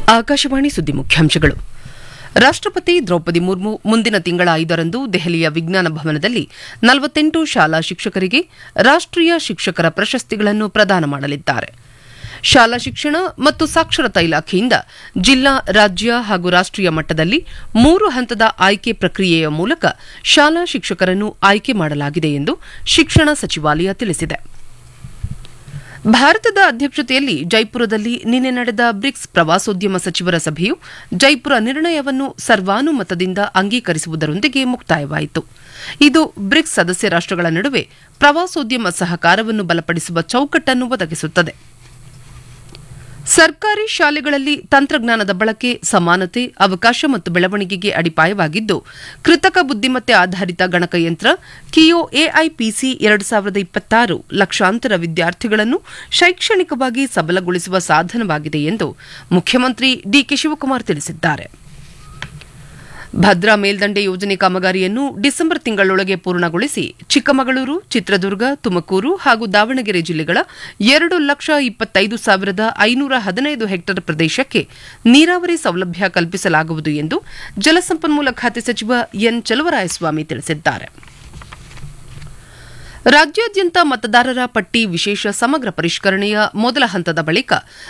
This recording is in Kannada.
ಆಕಾಶವಾಣಿ ಸುದ್ದಿ ಮುಖ್ಯಾಂಶಗಳು ರಾಷ್ಟ್ರಪತಿ ದ್ರೌಪದಿ ಮುರ್ಮು ಮುಂದಿನ ತಿಂಗಳ ಐದರಂದು ದೆಹಲಿಯ ವಿಜ್ಞಾನ ಭವನದಲ್ಲಿ ನಲವತ್ತೆಂಟು ಶಾಲಾ ಶಿಕ್ಷಕರಿಗೆ ರಾಷ್ಟ್ರೀಯ ಶಿಕ್ಷಕರ ಪ್ರಶಸ್ತಿಗಳನ್ನು ಪ್ರದಾನ ಮಾಡಲಿದ್ದಾರೆ ಶಾಲಾ ಶಿಕ್ಷಣ ಮತ್ತು ಸಾಕ್ಷರತಾ ಇಲಾಖೆಯಿಂದ ಜಿಲ್ಲಾ ರಾಜ್ಯ ಹಾಗೂ ರಾಷ್ಟ್ರೀಯ ಮಟ್ಟದಲ್ಲಿ ಮೂರು ಹಂತದ ಆಯ್ಕೆ ಪ್ರಕ್ರಿಯೆಯ ಮೂಲಕ ಶಾಲಾ ಶಿಕ್ಷಕರನ್ನು ಆಯ್ಕೆ ಮಾಡಲಾಗಿದೆ ಎಂದು ಶಿಕ್ಷಣ ಸಚಿವಾಲಯ ತಿಳಿಸಿದೆ ಭಾರತದ ಅಧ್ಯಕ್ಷತೆಯಲ್ಲಿ ಜೈಪುರದಲ್ಲಿ ನಿನ್ನೆ ನಡೆದ ಬ್ರಿಕ್ಸ್ ಪ್ರವಾಸೋದ್ಯಮ ಸಚಿವರ ಸಭೆಯು ಜೈಪುರ ನಿರ್ಣಯವನ್ನು ಸರ್ವಾನುಮತದಿಂದ ಅಂಗೀಕರಿಸುವುದರೊಂದಿಗೆ ಮುಕ್ತಾಯವಾಯಿತು ಇದು ಬ್ರಿಕ್ಸ್ ಸದಸ್ಯ ರಾಷ್ಟಗಳ ನಡುವೆ ಪ್ರವಾಸೋದ್ಯಮ ಸಹಕಾರವನ್ನು ಬಲಪಡಿಸುವ ಚೌಕಟ್ಟನ್ನು ಒದಗಿಸುತ್ತದೆ ಸರ್ಕಾರಿ ಶಾಲೆಗಳಲ್ಲಿ ತಂತ್ರಜ್ಞಾನದ ಬಳಕೆ ಸಮಾನತೆ ಅವಕಾಶ ಮತ್ತು ಬೆಳವಣಿಗೆಗೆ ಅಡಿಪಾಯವಾಗಿದ್ದು ಕೃತಕ ಬುದ್ದಿಮತ್ತೆ ಆಧಾರಿತ ಗಣಕಯಂತ್ರ ಕಿಯೋ ಎಐಪಿಸಿ ಎರಡು ಸಾವಿರದ ಇಪ್ಪತ್ತಾರು ಲಕ್ಷಾಂತರ ವಿದ್ಯಾರ್ಥಿಗಳನ್ನು ಶೈಕ್ಷಣಿಕವಾಗಿ ಸಬಲಗೊಳಿಸುವ ಸಾಧನವಾಗಿದೆ ಎಂದು ಮುಖ್ಯಮಂತ್ರಿ ಡಿಕೆ ಶಿವಕುಮಾರ್ ತಿಳಿಸಿದ್ದಾರೆ ಭದ್ರಾ ಮೇಲ್ದಂಡೆ ಯೋಜನೆ ಕಾಮಗಾರಿಯನ್ನು ಡಿಸೆಂಬರ್ ತಿಂಗಳೊಳಗೆ ಪೂರ್ಣಗೊಳಿಸಿ ಚಿಕ್ಕಮಗಳೂರು ಚಿತ್ರದುರ್ಗ ತುಮಕೂರು ಹಾಗೂ ದಾವಣಗೆರೆ ಜಿಲ್ಲೆಗಳ ಎರಡು ಲಕ್ಷ ಇಪ್ಪತ್ತೈದು ಸಾವಿರದ ಐನೂರ ಹದಿನೈದು ಹೆಕ್ಟೇರ್ ಪ್ರದೇಶಕ್ಕೆ ನೀರಾವರಿ ಸೌಲಭ್ಯ ಕಲ್ಪಿಸಲಾಗುವುದು ಎಂದು ಜಲಸಂಪನ್ಮೂಲ ಖಾತೆ ಸಚಿವ ಎನ್ ಚಲವರಾಯಸ್ವಾಮಿ ತಿಳಿಸಿದ್ದಾರೆ ರಾಜ್ಯಾದ್ಯಂತ ಮತದಾರರ ಪಟ್ಟಿ ವಿಶೇಷ ಸಮಗ್ರ ಪರಿಷ್ಕರಣೆಯ ಮೊದಲ ಹಂತದ ಬಳಿಕ